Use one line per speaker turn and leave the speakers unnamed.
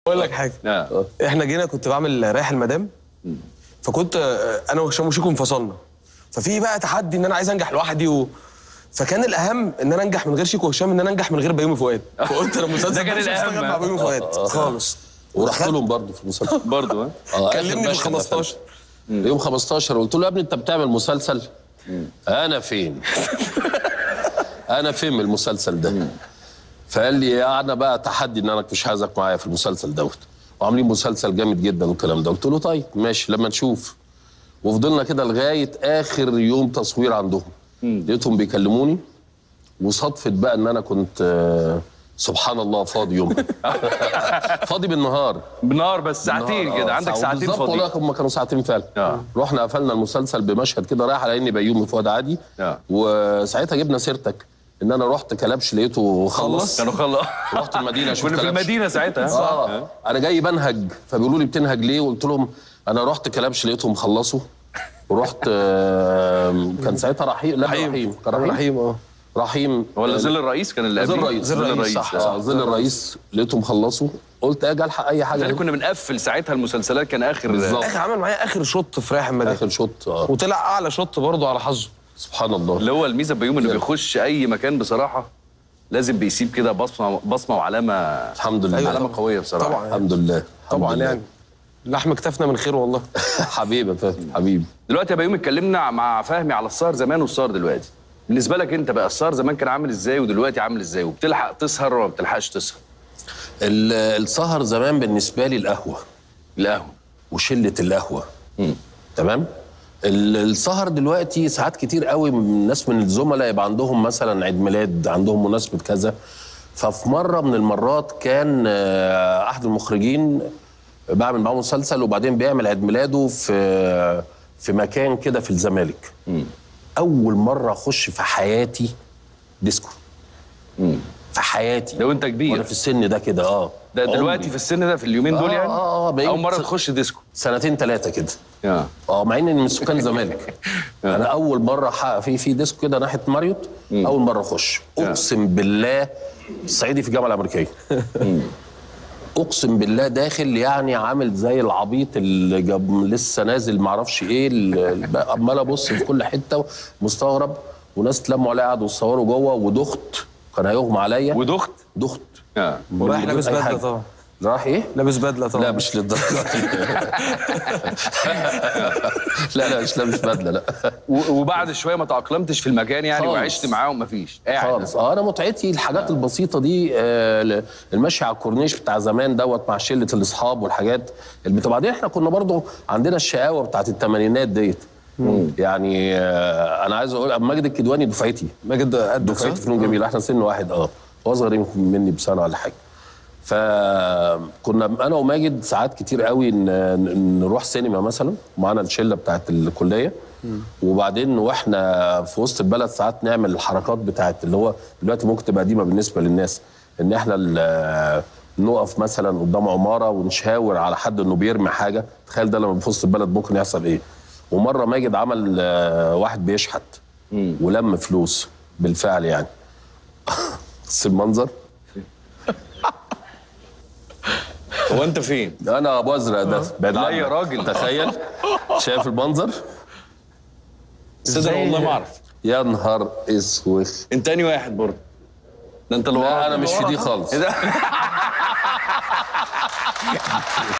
اقول لك حاجه
آه.
احنا جينا كنت بعمل رايح المدام فكنت آه، انا وهشام وشيكو انفصلنا ففي بقى تحدي ان انا عايز انجح لوحدي و... فكان الاهم ان انا انجح من غير شيكو وهشام ان انا انجح من غير بيومي فؤاد فقلت انا المسلسل
ده كان
مش هشتغل
الأهم.
مع بيومي فؤاد خالص
ورحت لهم برضه في المسلسل
برضه ها
اه آخر
كلمني في
مشهد
15
قفلت. يوم 15 قلت له يا ابني انت بتعمل مسلسل انا فين انا فين من المسلسل ده فقال لي انا بقى تحدي ان انا مش عايزك معايا في المسلسل دوت وعاملين مسلسل جامد جدا والكلام ده قلت له طيب ماشي لما نشوف وفضلنا كده لغايه اخر يوم تصوير عندهم لقيتهم بيكلموني وصدفت بقى ان انا كنت آه، سبحان الله فاضي يوم فاضي بالنهار
بنار بس ساعتين
بالنهار،
كده
آه،
عندك
ساعة-
ساعتين
بالظبط
فاضيين
والله هم كانوا ساعتين فعلا
آه.
رحنا قفلنا المسلسل بمشهد كده رايح على اني بيومي فؤاد عادي
آه.
وساعتها جبنا سيرتك ان انا رحت كلبش لقيته خلص
كانوا خلص
رحت المدينه اشوف
كنا في
كلبش.
المدينه ساعتها
اه انا جاي بنهج فبيقولوا لي بتنهج ليه قلت لهم انا رحت كلبش لقيتهم خلصوا ورحت آه، كان ساعتها رحيم لا
رحيم
رحيم كان رحيم
رحيم اه
رحيم
ولا
آه،
ظل الرئيس كان اللي
ظل
قبليه؟
الرئيس
ظل الرئيس، صح،
آه.
اه ظل الرئيس لقيتهم خلصوا قلت اجي الحق اي حاجه
لذلك كنا بنقفل ساعتها المسلسلات كان اخر
بالظبط.
اخر عمل معايا اخر شوط في رايح المدام
اخر شوط اه
وطلع اعلى شوط برضه على حظه
سبحان الله
اللي هو الميزه بيوم انه بيخش اي مكان بصراحه لازم بيسيب كده بصمه بصمه وعلامه
الحمد لله
أيوة
علامه قويه بصراحه
طبعا
الحمد لله
طبعا
الحمد لله.
يعني لحم كتفنا من خير والله
حبيبي يا فهمي حبيبي
دلوقتي يا بيوم اتكلمنا مع فهمي على السهر زمان والسهر دلوقتي بالنسبه لك انت بقى السهر زمان كان عامل ازاي ودلوقتي عامل ازاي وبتلحق تسهر ولا ما بتلحقش تسهر
ال- السهر زمان بالنسبه لي القهوه
القهوه
وشله القهوه تمام ال- السهر دلوقتي ساعات كتير قوي من ناس من الزملاء يبقى عندهم مثلا عيد ميلاد عندهم مناسبه كذا ففي مره من المرات كان آه، احد المخرجين بعمل معاه مسلسل وبعدين بيعمل عيد ميلاده في في مكان كده في الزمالك اول مره اخش في حياتي ديسكو في حياتي
لو انت كبير
وانا في السن ده كده اه
ده دلوقتي
عمري.
في السن ده في اليومين دول
آه،
يعني
آه، آه، بقيت-
اول مره تخش ديسكو
سنتين ثلاثه كده
اه
اه مع اني من سكان الزمالك انا اول مره حقق في في ديسكو كده ناحيه ماريوت اول مره اخش اقسم بالله الصعيدي في الجامعه الامريكيه اقسم بالله داخل يعني عامل زي العبيط اللي جاب لسه نازل معرفش ايه ال- بقى عمال ابص في كل حته مستغرب وناس اتلموا عليا قعدوا يصوروا جوه ودخت كان هيغمى عليا
ودخت
دخت
اه
رايح
بدون
لابس
أي
بدله
حاجة.
طبعا
راح ايه؟
لابس بدله طبعا
لا مش للدرجه دي. لا لا مش لابس بدله لا
و- وبعد شويه ما تاقلمتش في المكان يعني
خالص.
وعشت معاهم مفيش قاعد
خالص اه انا متعتي الحاجات البسيطه دي آه ل- المشي على الكورنيش بتاع زمان دوت مع شله الاصحاب والحاجات اللي بتبقى بعدين احنا كنا برضو عندنا الشقاوه بتاعت الثمانينات ديت يعني آه انا عايز اقول ماجد الكدواني دفعتي
ماجد قد
دفعتي فنون جميله احنا سن واحد اه هو اصغر يمكن مني بسنه ولا حاجه فكنا انا وماجد ساعات كتير قوي ن- ن- نروح سينما مثلا معانا الشله بتاعت الكليه وبعدين واحنا في وسط البلد ساعات نعمل الحركات بتاعت اللي هو دلوقتي ممكن تبقى قديمه بالنسبه للناس ان احنا ال- نقف مثلا قدام عماره ونشاور على حد انه بيرمي حاجه تخيل ده لما في وسط البلد ممكن يحصل ايه ومره ماجد عمل آه، واحد بيشحت ولم فلوس بالفعل يعني بس المنظر
هو انت فين؟
انا ابو ازرق ده بعد
لا
عنك.
يا راجل.
تخيل شايف المنظر
صدق والله ما اعرف
يا نهار اسود
انت انهي واحد برضه ده انت اللي
لا
وراك.
انا مش في دي خالص
ايه ده؟